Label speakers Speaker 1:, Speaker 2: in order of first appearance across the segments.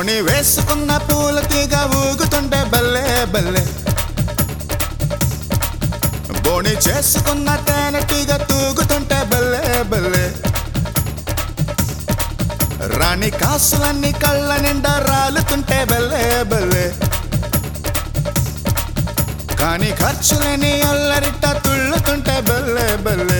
Speaker 1: బోణి వేసుకున్న పూల తీగ ఊగుతుంటే బల్లే బల్లే బోణి చేసుకున్న తేనె తీగ తూగుతుంటే బల్లే బల్లే రాణి కాసులన్నీ కళ్ళ నిండా రాలుతుంటే బల్లే బల్లే కానీ ఖర్చులని అల్లరిట తుళ్ళుతుంటే బల్లే బల్లే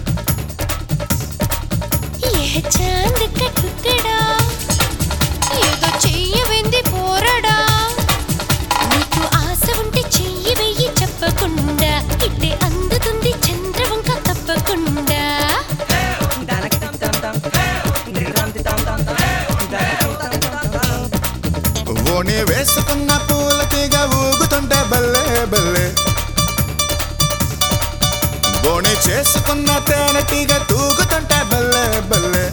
Speaker 2: ఏ చాంద్ కా టుక్కడా ఏదో చెయ్యవింది పోరడా నీకు ఆశ ఉంటే చెయ్యి వెయ్యి చెప్పకుండా ఇట్టే అందుతుంది చంద్రవంక తప్పకుండా
Speaker 1: ఓణి వేసుకున్న పూల తీగ ఊగుతుంటే బల్లే బల్లే బోణి చేసుకున్న తేనె తీగ తూగుతుంటే బల్లే బల్లే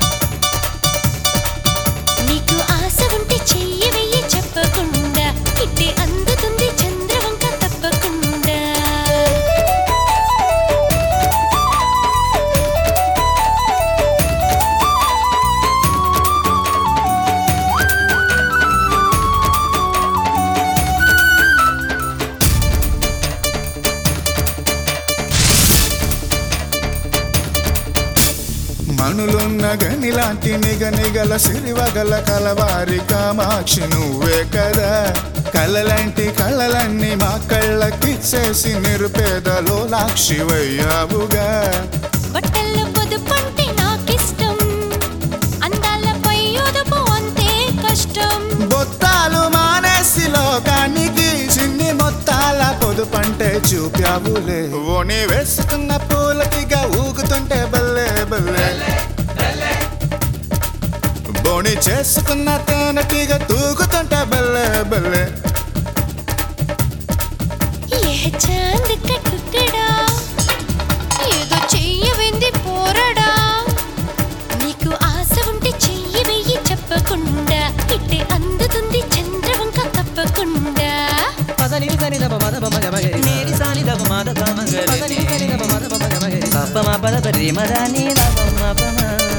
Speaker 2: నీకు ఆశ ఉంటే చెయ్యి వెయ్యి చెప్పకుండా ఇట్టే అందుతుంది చంద్రవంక తప్పకుండా
Speaker 1: మనులున్న గని లాంటి నిగ నిగల సిరివగల కలవారి కామాక్షి నువ్వే కదా కలలాంటి కళలన్నీ మా కళ్ళకిచ్చేసి నిరుపేదలో లాక్షివయ్యావుగా
Speaker 2: బట్టల్లో పొదుపంటే నాకిష్టం అందాలపై ఒదుపు అంతే కష్టం
Speaker 1: బొత్తాలు మానేసి లోకానికి చిన్ని మొత్తాల పొదుపంటే చూపావులే ఓని వేసుకున్న పూలకిగా ఊగుతుంటే బల్లే బల్లే బోణి చేసుకున్న తేనెటీగ తూగుతుంటే బల్లే బల్లే
Speaker 2: ఏ చాంద్ కా టుక్కడా ఏదో చెయ్యవింది పోరడా నీకు ఆశ ఉంటే చెయ్యి వెయ్యి చెప్పకుండా ఇట్టే అందుతుంది చంద్రవంక తప్పకుండా
Speaker 3: పదని సని దప మద పమ గమగరి మేరి సాని దప మద పమ గరి పదని సని దప మద పమ గమగరి పప్ప మా పద పరి మదని దప మ పమ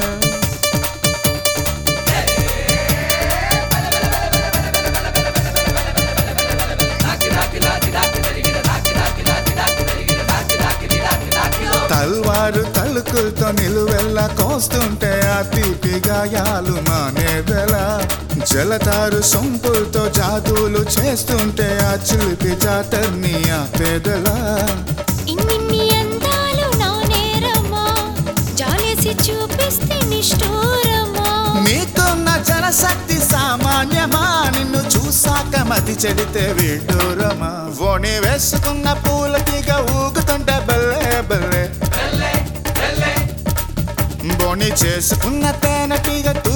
Speaker 1: తల్వారు తలుకులతో నిలువెల్ల కోస్తుంటే ఆ తీపి గాయాలు మానేదెలా జలతారు సొంపులతో జాదువులు చేస్తుంటే ఆ చిలిపి జాతర్ని ఆ పేదలా
Speaker 2: ఇన్నిన్ని అందాలు నా నేరమా జాలేసి చూపిస్తే నిష్ఠూరమా
Speaker 1: నీకున్న జనశక్తి సామాన్యమా నిన్ను చూసాక మతి చెడితే విడ్డూరమా ఓణి వేసుకున్న పూల తీగ ఊగుతుంటే బల్లే బల్లే బోణి చేసుకున్న తేనె తీగ